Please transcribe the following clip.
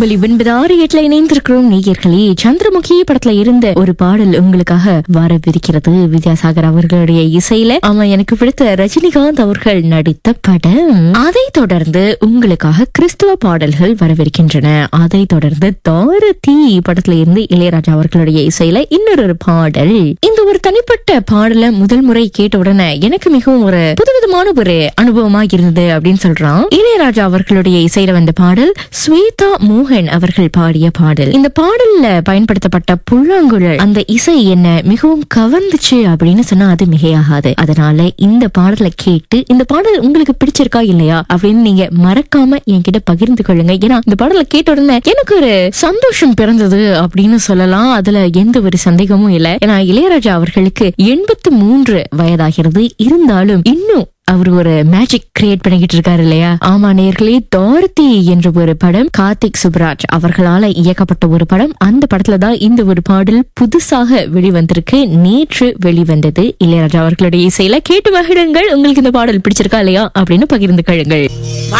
ஒலி ஒன்பது ஆறு எட்டுல இணைந்திருக்கிறோம் நேயர்களே சந்திரமுகி படத்துல இருந்த ஒரு பாடல் உங்களுக்காக வரவிருக்கிறது வித்யாசாகர் அவர்களுடைய இசையில ஆமா எனக்கு பிடித்த ரஜினிகாந்த் அவர்கள் நடித்த படம் அதை தொடர்ந்து உங்களுக்காக கிறிஸ்துவ பாடல்கள் வரவிருக்கின்றன அதை தொடர்ந்து தாரதி படத்துல இருந்து இளையராஜா அவர்களுடைய இசையில இன்னொரு ஒரு பாடல் இந்த ஒரு தனிப்பட்ட பாடல முதல் முறை கேட்ட உடனே எனக்கு மிகவும் ஒரு புதுவிதமான ஒரு அனுபவமா இருந்தது அப்படின்னு சொல்றான் இளையராஜா அவர்களுடைய இசையில வந்த பாடல் ஸ்வேதா மோகன் அவர்கள் பாடிய பாடல் இந்த பாடல்ல பயன்படுத்தப்பட்ட புல்லாங்குழல் அந்த இசை என்ன மிகவும் கவர்ந்துச்சு அப்படின்னு சொன்னா அது மிகையாகாது அதனால இந்த பாடலை கேட்டு இந்த பாடல் உங்களுக்கு பிடிச்சிருக்கா இல்லையா அப்படின்னு நீங்க மறக்காம என்கிட்ட பகிர்ந்து கொள்ளுங்க ஏன்னா இந்த பாடலை கேட்ட உடனே எனக்கு ஒரு சந்தோஷம் பிறந்தது அப்படின்னு சொல்லலாம் அதுல எந்த ஒரு சந்தேகமும் இல்ல ஏன்னா இளையராஜா அவர்களுக்கு எண்பத்து மூன்று வயதாகிறது இருந்தாலும் இன்னும் அவர் ஒரு மேஜிக் கிரியேட் பண்ணிக்கிட்டு இருக்காரு இல்லையா ஆமா நேர்களே தாரதி என்ற ஒரு படம் கார்த்திக் சுப்ராஜ் அவர்களால இயக்கப்பட்ட ஒரு படம் அந்த படத்துல தான் இந்த ஒரு பாடல் புதுசாக வெளிவந்திருக்கு நேற்று வெளிவந்தது இளையராஜா அவர்களுடைய இசையில கேட்டு மகிழுங்கள் உங்களுக்கு இந்த பாடல் பிடிச்சிருக்கா இல்லையா அப்படின்னு பகிர்ந்து கொள்ளுங்கள்